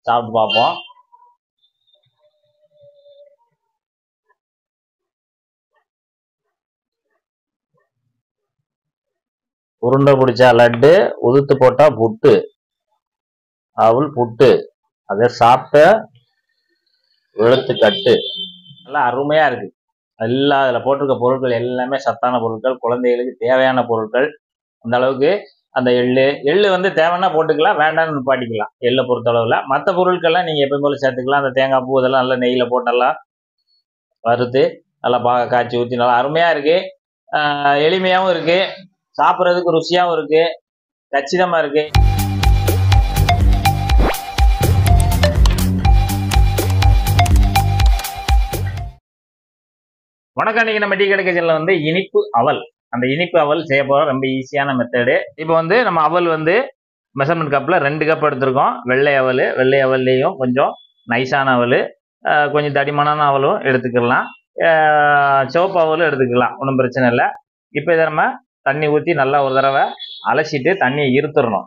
சாப்பிட்டு பார்ப்போம் உருண்டை பிடிச்சா லட்டு உதுத்து போட்டா புட்டு அவள் புட்டு அதை சாப்பிட்ட வெளுத்து கட்டு நல்லா அருமையா இருக்கு எல்லா அதில் போட்டிருக்க பொருட்கள் எல்லாமே சத்தான பொருட்கள் குழந்தைகளுக்கு தேவையான பொருட்கள் அந்த அளவுக்கு அந்த எள்ளு எள்ளு வந்து தேவைன்னா போட்டுக்கலாம் வேண்டாம்னு நிப்பாட்டிக்கலாம் எள்ளை பொறுத்தளவில் மற்ற பொருட்கள்லாம் நீங்கள் எப்பயும் போல சேர்த்துக்கலாம் அந்த தேங்காய் பூ இதெல்லாம் நல்லா நெய்யில் போட்டு நல்லா வறுத்து நல்லா பாக காய்ச்சி ஊற்றி நல்லா அருமையாக இருக்குது எளிமையாகவும் இருக்குது சாப்பிட்றதுக்கு ருசியாகவும் இருக்குது கச்சிதமாக இருக்குது வணக்கம் இன்னைக்கு நம்ம டீ கடை கிச்சனில் வந்து இனிப்பு அவல் அந்த இனிப்பு அவல் செய்ய போகிறோம் ரொம்ப ஈஸியான மெத்தடு இப்போ வந்து நம்ம அவல் வந்து மெஷர்மெண்ட் கப்பில் ரெண்டு கப் எடுத்திருக்கோம் வெள்ளை அவல் வெள்ளை அவல்லையும் கொஞ்சம் நைஸான அவல் அஹ் கொஞ்சம் தடிமனான அவலும் எடுத்துக்கலாம் அஹ் சிவப்பு அவலும் எடுத்துக்கலாம் ஒன்றும் பிரச்சனை இல்லை இப்போ இதை நம்ம தண்ணி ஊற்றி நல்லா ஒரு தடவை அலசிட்டு தண்ணியை இருத்துறணும்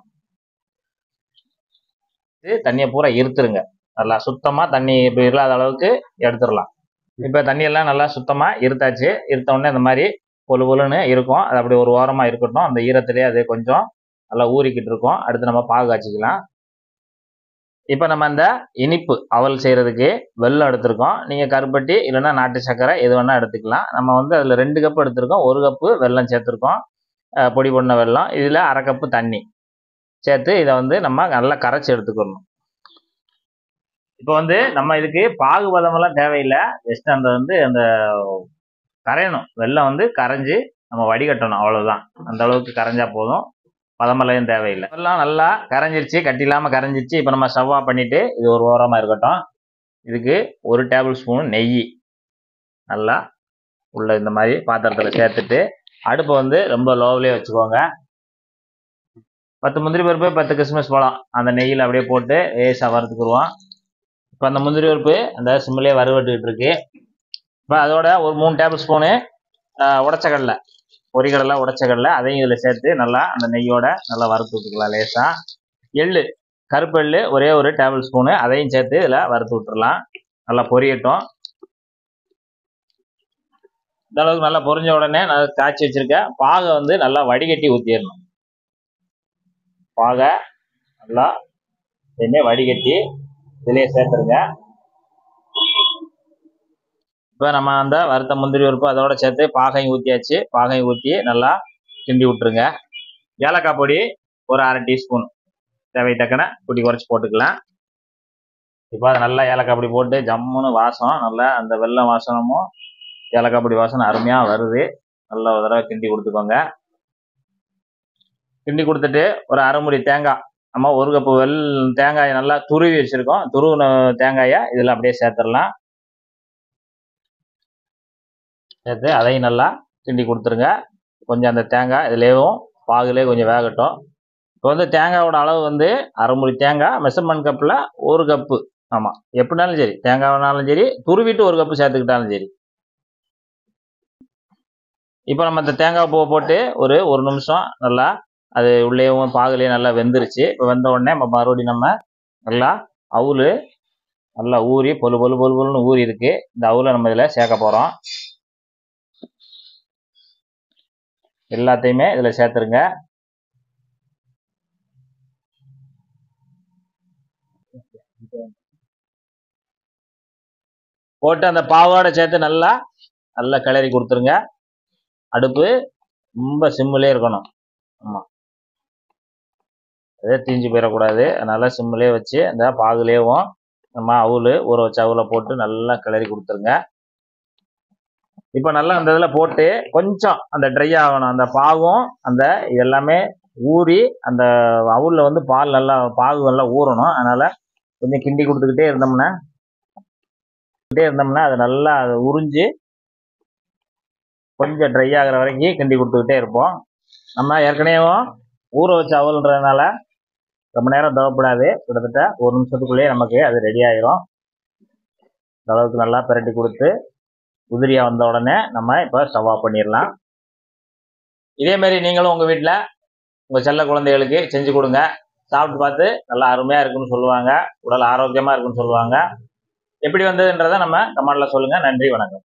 இது தண்ணியை பூரா இருத்துருங்க நல்லா சுத்தமாக தண்ணி இப்படி இல்லாத அளவுக்கு எடுத்துடலாம் இப்போ தண்ணியெல்லாம் நல்லா சுத்தமாக இருத்தாச்சு இருத்த உடனே இந்த மாதிரி பொழு பொழுன்னு இருக்கும் அது அப்படி ஒரு ஓரமாக இருக்கட்டும் அந்த ஈரத்திலே அது கொஞ்சம் நல்லா ஊறிக்கிட்டு இருக்கும் அடுத்து நம்ம பாகு காய்ச்சிக்கலாம் இப்போ நம்ம அந்த இனிப்பு அவல் செய்கிறதுக்கு வெல்லம் எடுத்திருக்கோம் நீங்கள் கருப்பட்டி இல்லைன்னா நாட்டு சர்க்கரை எது வேணால் எடுத்துக்கலாம் நம்ம வந்து அதில் ரெண்டு கப் எடுத்திருக்கோம் ஒரு கப்பு வெல்லம் சேர்த்துருக்கோம் அஹ் பொடி பண்ண வெல்லம் இதில் அரை கப்பு தண்ணி சேர்த்து இதை வந்து நம்ம நல்லா கரைச்சி எடுத்துக்கணும் இப்போ வந்து நம்ம இதுக்கு பாகு பதமெல்லாம் தேவையில்லை ஜஸ்ட் அந்த வந்து அந்த கரையணும் வெள்ளம் வந்து கரைஞ்சி நம்ம வடிகட்டணும் அவ்வளவுதான் அந்த அளவுக்கு கரைஞ்சா போதும் பதமெல்லாம் தேவையில்லை வெள்ளம் நல்லா கரைஞ்சிருச்சு கட்டி இல்லாமல் கரைஞ்சிருச்சு இப்போ நம்ம சவ்வா பண்ணிட்டு இது ஒரு ஓரமாக இருக்கட்டும் இதுக்கு ஒரு டேபிள் ஸ்பூன் நெய் நல்லா உள்ள இந்த மாதிரி பாத்திரத்தில் சேர்த்துட்டு அடுப்பை வந்து ரொம்ப லோவிலே வச்சுக்கோங்க பத்து முந்திரி பருப்பு பத்து கிறிஸ்மஸ் பழம் அந்த நெய்யில் அப்படியே போட்டு லேசாக வறுத்துக்குருவோம் இப்போ அந்த முந்திரி பருப்பு அந்த சிம்மிலே வறுவட்டுக்கிட்டு இருக்கு இப்போ அதோட ஒரு மூணு டேபிள் ஸ்பூனு உடச்ச கடலை பொரிகடலை உடச்ச கடலை அதையும் இதில் சேர்த்து நல்லா அந்த நெய்யோட நல்லா வறுத்து விட்டுக்கலாம் லேசாக எள்ளு கருப்பு எள்ளு ஒரே ஒரு டேபிள் ஸ்பூனு அதையும் சேர்த்து இதில் வறுத்து விட்டுறலாம் நல்லா பொரியட்டும் இந்த அளவுக்கு நல்லா பொரிஞ்ச உடனே நான் காய்ச்சி வச்சிருக்க பாகை வந்து நல்லா வடிகட்டி ஊற்றிடணும் பாகை நல்லா எதுவுமே வடிகட்டி இதிலே சேர்த்துருங்க இப்போ நம்ம அந்த வறுத்த முந்திரி பருப்பு அதோட சேர்த்து பாகையும் ஊற்றியாச்சு பாகையும் ஊற்றி நல்லா கிண்டி விட்டுருங்க ஏலக்காய் பொடி ஒரு அரை டீஸ்பூன் தேவை தக்கன குட்டி குறைச்சி போட்டுக்கலாம் இப்போ அதை நல்லா ஏலக்காய் பொடி போட்டு ஜம்முன்னு வாசம் நல்லா அந்த வெள்ளம் வாசனமும் ஏலக்காய் பொடி வாசனை அருமையாக வருது நல்லா ஒரு தடவை கிண்டி கொடுத்துக்கோங்க கிண்டி கொடுத்துட்டு ஒரு அரை முடி தேங்காய் நம்ம ஒரு கப்பு வெள் தேங்காயை நல்லா துருவி வச்சுருக்கோம் துருவின தேங்காயை இதில் அப்படியே சேர்த்துடலாம் சேர்த்து அதையும் நல்லா கிண்டி கொடுத்துருங்க கொஞ்சம் அந்த தேங்காய் இதுலேயும் பாகுலே கொஞ்சம் வேகட்டும் இப்போ வந்து தேங்காயோட அளவு வந்து அரை முடி தேங்காய் மெஷர்மெண்ட் கப்பில் ஒரு கப்பு ஆமாம் எப்படினாலும் சரி தேங்காய்னாலும் சரி துருவிட்டு ஒரு கப்பு சேர்த்துக்கிட்டாலும் சரி இப்போ நம்ம இந்த தேங்காய் பூவை போட்டு ஒரு ஒரு நிமிஷம் நல்லா அது உள்ளேயும் பாகுலேயும் நல்லா வெந்துருச்சு இப்போ வெந்த உடனே நம்ம மறுபடியும் நம்ம நல்லா அவுல் நல்லா ஊறி பொலு பொலு பொலு பொலுன்னு ஊறி இருக்கு இந்த அவுலை நம்ம இதில் சேர்க்க போகிறோம் எல்லாத்தையுமே இதில் சேர்த்துருங்க போட்டு அந்த பாவோட சேர்த்து நல்லா நல்லா கிளறி கொடுத்துருங்க அடுப்பு ரொம்ப சிம்மிலே இருக்கணும் ஆமாம் அதே தீஞ்சு போயிடக்கூடாது அதனால சிம்மிலே வச்சு அந்த பாகுலேயும் நம்ம அவுல் ஊற வச்ச அவுல போட்டு நல்லா கிளறி கொடுத்துருங்க இப்போ நல்லா அந்த இதில் போட்டு கொஞ்சம் அந்த ட்ரை ஆகணும் அந்த பாகும் அந்த எல்லாமே ஊறி அந்த அவுலில் வந்து பால் நல்லா பாகு நல்லா ஊறணும் அதனால் கொஞ்சம் கிண்டி கொடுத்துக்கிட்டே இருந்தோம்னா கிட்டே இருந்தோம்னா அது நல்லா அது உறிஞ்சு கொஞ்சம் ட்ரை ஆகிற வரைக்கும் கிண்டி கொடுத்துக்கிட்டே இருப்போம் நம்ம ஏற்கனவே ஊற வச்ச அவல்ன்றதுனால ரொம்ப நேரம் தேவைப்படாது கிட்டத்தட்ட ஒரு நிமிஷத்துக்குள்ளேயே நமக்கு அது ரெடி ஆயிரும் இந்த அளவுக்கு நல்லா பிரட்டி கொடுத்து உதிரியாக வந்த உடனே நம்ம இப்போ ஸ்டவ் ஆஃப் பண்ணிடலாம் இதே மாதிரி நீங்களும் உங்கள் வீட்டில் உங்கள் செல்ல குழந்தைகளுக்கு செஞ்சு கொடுங்க சாப்பிட்டு பார்த்து நல்லா அருமையாக இருக்குன்னு சொல்லுவாங்க உடல் ஆரோக்கியமாக இருக்குன்னு சொல்லுவாங்க எப்படி வந்ததுன்றதை நம்ம கமெண்ட்ல சொல்லுங்கள் நன்றி வணக்கம்